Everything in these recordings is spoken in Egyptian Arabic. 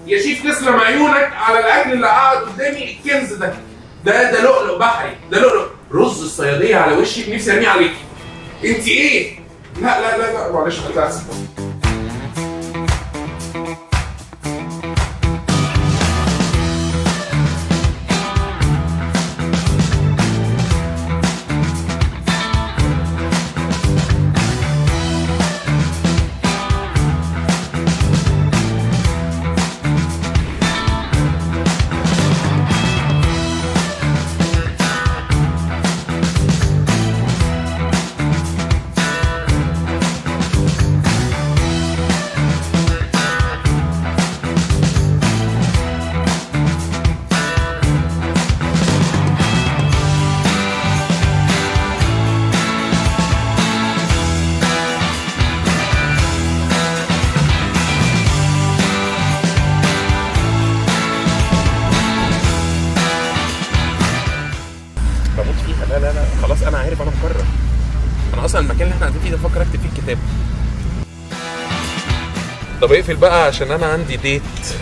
يا شيف تسلم عيونك على الاكل اللي قاعد قدامي الكنز ده ده ده لؤلؤ بحري ده لؤلؤ رز الصياديه على وشي نفسي ارميه عليكي انت ايه لا لا لا لا معلش انا اسف بموت فيها لا لا لا خلاص انا عارف انا مقرر انا اصلا المكان اللي احنا قاعدين فيه ده بفكر اكتب فيه الكتاب طب اقفل بقى عشان انا عندي ديت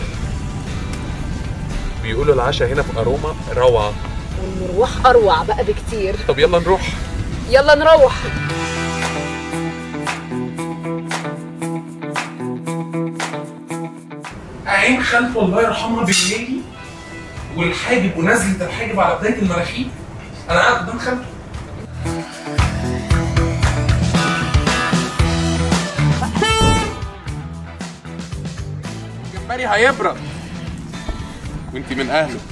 بيقولوا العشاء هنا في اروما روعه والمروح اروع بقى بكتير طب يلا نروح يلا نروح عين خالته الله يرحمها بالليلي والحاجب ونزله الحاجب على بدايه المراخيب انا قاعد قدام خالته الجمبري هيبرد وانت من اهله